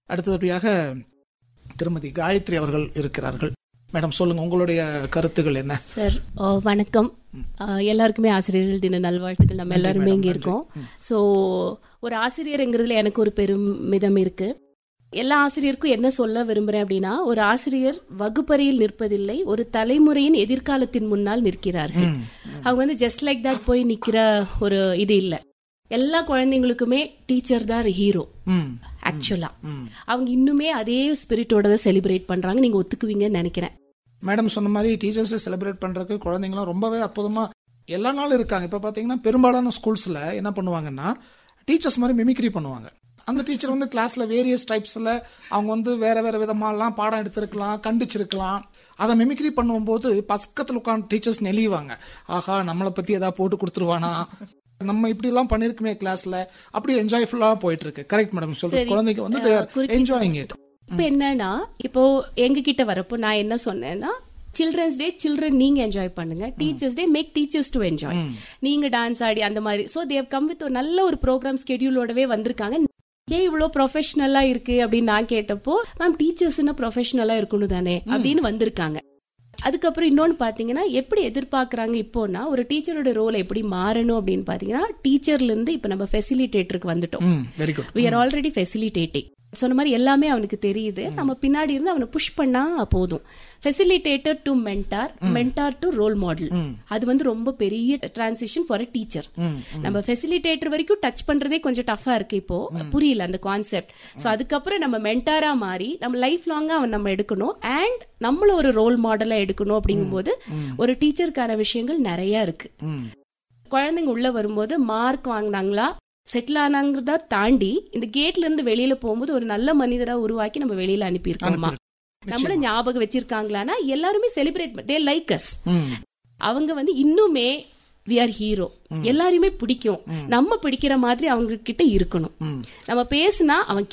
அடுத்தபடியாக திருமதி காயத்ரி அவர்கள் இருக்கிறார்கள் மேடம் சொல்லுங்க உங்களுடைய கருத்துகள் என்ன சார் அஹ், வணக்கம் அஹ், எல்லாருக்குமே ஆசிரியர்கள் தின நல்வாழ்த்துக்கள் நம்ம எல்லாருமே இங்க இருக்கோம் ஸோ ஒரு ஆசிரியருங்கிறதுல எனக்கு ஒரு பெருமிதம் இருக்கு எல்லா ஆசிரியருக்கும் என்ன சொல்ல விரும்புறேன் அப்படின்னா ஒரு ஆசிரியர் வகுப்பறையில் நிற்பதில்லை ஒரு தலைமுறையின் எதிர்காலத்தின் முன்னால் நிற்கிறார்கள் அவங்க வந்து ஜஸ்ட் லைக் தட் போய் நிக்கிற ஒரு இது இல்ல எல்லா குழந்தைங்களுக்குமே டீச்சர் தான் ஹீரோ ம் ஆக்சுவலா அவங்க இன்னுமே அதே ஸ்பிரிட்டோட தான் செலிப்ரேட் பண்றாங்க நீங்க ஒத்துக்குவீங்கன்னு நினைக்கிறேன் மேடம் சொன்ன மாதிரி டீச்சர்ஸ் செலிப்ரேட் பண்றதுக்கு குழந்தைங்களாம் ரொம்பவே அற்புதமா எல்லா நாளும் இருக்காங்க இப்ப பாத்தீங்கன்னா பெரும்பாலான ஸ்கூல்ஸ்ல என்ன பண்ணுவாங்கன்னா டீச்சர்ஸ் மாதிரி மிமிக்ரி பண்ணுவாங்க அந்த டீச்சர் வந்து கிளாஸ்ல வேரியஸ் டைப்ஸ்ல அவங்க வந்து வேற வேற விதமாலாம் பாடம் எடுத்திருக்கலாம் கண்டிச்சிருக்கலாம் அதை மிமிக்ரி பண்ணும்போது பக்கத்துல உட்காந்து டீச்சர்ஸ் நெளிவாங்க ஆஹா நம்மளை பத்தி ஏதாவது போட்டு கொடுத்துருவானா நம்ம இப்படி எல்லாம் பண்ணிருக்குமே கிளாஸ்ல அப்படி என்ஜாய்ஃபுல்லா போயிட்டு இருக்கு கரெக்ட் மேடம் சொல்ற சரி. குழந்தைங்க வந்து என்ஜாயிங் இட் இப்ப என்னன்னா இப்போ எங்க கிட்ட வரப்போ நான் என்ன சொன்னேன்னா சில்ட்ரன்ஸ் டே சில்ட்ரன் நீங்க என்ஜாய் பண்ணுங்க teachers day make teachers to enjoy நீங்க டான்ஸ் ஆடி அந்த மாதிரி சோ தேவ் கம் வித் ஒரு நல்ல ஒரு ப்ரோக்ராம் ஸ்கெடியூலோடவே வந்திருக்காங்க ஏன் இவ்வளவு ப்ரொஃபஷனலா இருக்கு அப்படின்னு நான் கேட்டப்போ மேம் டீச்சர்ஸ்னா ப்ரொஃபஷனலா இருக்கணும் தானே அப்படின்னு வந்திருக்காங்க அதுக்கப்புறம் இன்னொன்னு பாத்தீங்கன்னா எப்படி எதிர்பார்க்கறாங்க இப்போனா ஒரு டீச்சரோட ரோல் எப்படி மாறணும் அப்படின்னு பாத்தீங்கன்னா டீச்சர்ல இருந்து இப்ப நம்ம ஃபெசிலிட்டேட்டருக்கு வந்துட்டோம் hmm very good we are already facilitating சொன்ன மாதிரி எல்லாமே அவனுக்கு தெரியுது நம்ம பின்னாடி இருந்து அவனை புஷ் பண்ணா போதும் facilitator to mentor mentor to role model அது வந்து ரொம்ப பெரிய டிரான்சிஷன் ஃபார் அ டீச்சர் நம்ம ஃபெசிலிட்டேட்டர் வரைக்கும் டச் பண்றதே கொஞ்சம் டஃபா இருக்கு இப்போ புரியல அந்த கான்செப்ட் சோ அதுக்கப்புறம் நம்ம மென்டாரா மாறி நம்ம லைஃப் லாங்கா அவன் நம்ம எடுக்கணும் அண்ட் நம்மள ஒரு ரோல் மாடலா எடுக்கணும் அப்படிங்கும்போது ஒரு டீச்சருக்கான விஷயங்கள் நிறைய இருக்கு குழந்தைங்க உள்ள வரும்போது மார்க் வாங்கினாங்களா செட்டில் ஆனாங்கிறத தாண்டி இந்த கேட்ல இருந்து வெளியில போகும்போது ஒரு நல்ல மனிதரா உருவாக்கி நம்ம வெளியில அனுப்பியிருக்கோமா நம்மள ஞாபகம் வச்சிருக்காங்களான்னா எல்லாருமே செலிப்ரேட் தே லைக் அஸ் ம் அவங்க வந்து இன்னுமே வி ஆர் ஹீரோ எல்லாரையுமே பிடிக்கும் நம்ம பிடிக்கிற மாதிரி அவங்க கிட்ட இருக்கணும் நம்ம பேசுனா அவன்